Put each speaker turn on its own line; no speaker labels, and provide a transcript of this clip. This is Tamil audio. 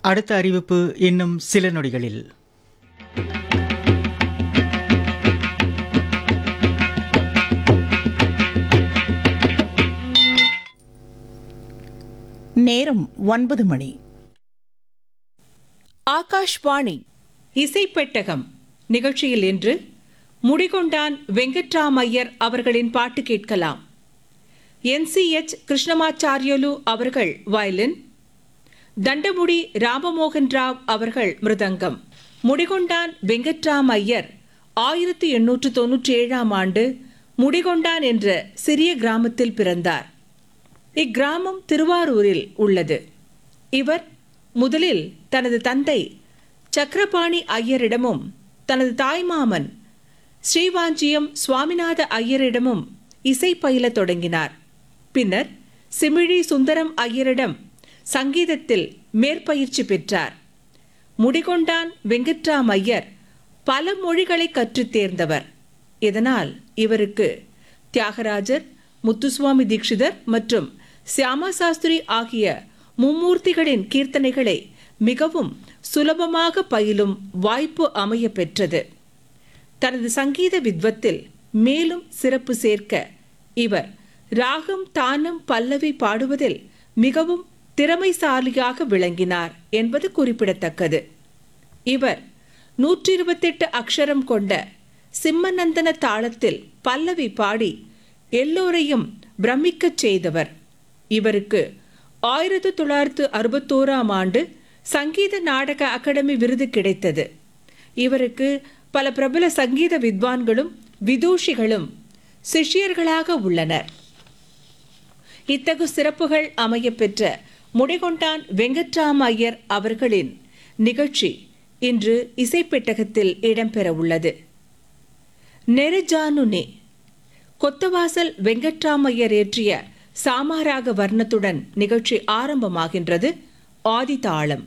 அடுத்த அறிவிப்பு இன்னும் சில நொடிகளில்
நேரம் ஒன்பது மணி
ஆகாஷ்வாணி இசைப்பெட்டகம் நிகழ்ச்சியில் இன்று முடிகொண்டான் வெங்கட்ராமையர் அவர்களின் பாட்டு கேட்கலாம் என்சிஎச் கிருஷ்ணமாச்சாரியலு அவர்கள் வயலின் தண்டமுடி ராமமோகன் ராவ் அவர்கள் மிருதங்கம் முடிகொண்டான் வெங்கட்ராம் ஐயர் ஆயிரத்தி எண்ணூற்று தொன்னூற்றி ஏழாம் ஆண்டு முடிகொண்டான் என்ற சிறிய கிராமத்தில் பிறந்தார் இக்கிராமம் திருவாரூரில் உள்ளது இவர் முதலில் தனது தந்தை சக்கரபாணி ஐயரிடமும் தனது தாய்மாமன் ஸ்ரீவாஞ்சியம் சுவாமிநாத ஐயரிடமும் இசை பயிலத் தொடங்கினார் பின்னர் சிமிழி சுந்தரம் ஐயரிடம் சங்கீதத்தில் மேற்பயிற்சி பெற்றார் முடிகொண்டான் வெங்கட்ராம் ஐயர் பல மொழிகளை கற்றுத் தேர்ந்தவர் இதனால் இவருக்கு தியாகராஜர் முத்துசுவாமி தீட்சிதர் மற்றும் சியாமா சாஸ்திரி ஆகிய மும்மூர்த்திகளின் கீர்த்தனைகளை மிகவும் சுலபமாக பயிலும் வாய்ப்பு அமைய பெற்றது தனது சங்கீத வித்வத்தில் மேலும் சிறப்பு சேர்க்க இவர் ராகம் தானம் பல்லவி பாடுவதில் மிகவும் திறமைசாலியாக விளங்கினார் என்பது குறிப்பிடத்தக்கது இவர் நூற்றி இருபத்தெட்டு அக்ஷரம் கொண்ட சிம்மநந்தன தாளத்தில் பல்லவி பாடி எல்லோரையும் பிரமிக்கச் செய்தவர் இவருக்கு ஆயிரத்து தொள்ளாயிரத்து அறுபத்தோராம் ஆண்டு சங்கீத நாடக அகாடமி விருது கிடைத்தது இவருக்கு பல பிரபல சங்கீத வித்வான்களும் விதூஷிகளும் சிஷ்யர்களாக உள்ளனர் இத்தகு சிறப்புகள் அமையப் பெற்ற முடிகொண்டான் வெங்கட்ராம ஐயர் அவர்களின் நிகழ்ச்சி இன்று இசைப்பெட்டகத்தில் இடம்பெற உள்ளது நெருஜானுனே கொத்தவாசல் வெங்கட்ராமையர் இயற்றிய சாமாராக வர்ணத்துடன் நிகழ்ச்சி ஆரம்பமாகின்றது ஆதிதாளம்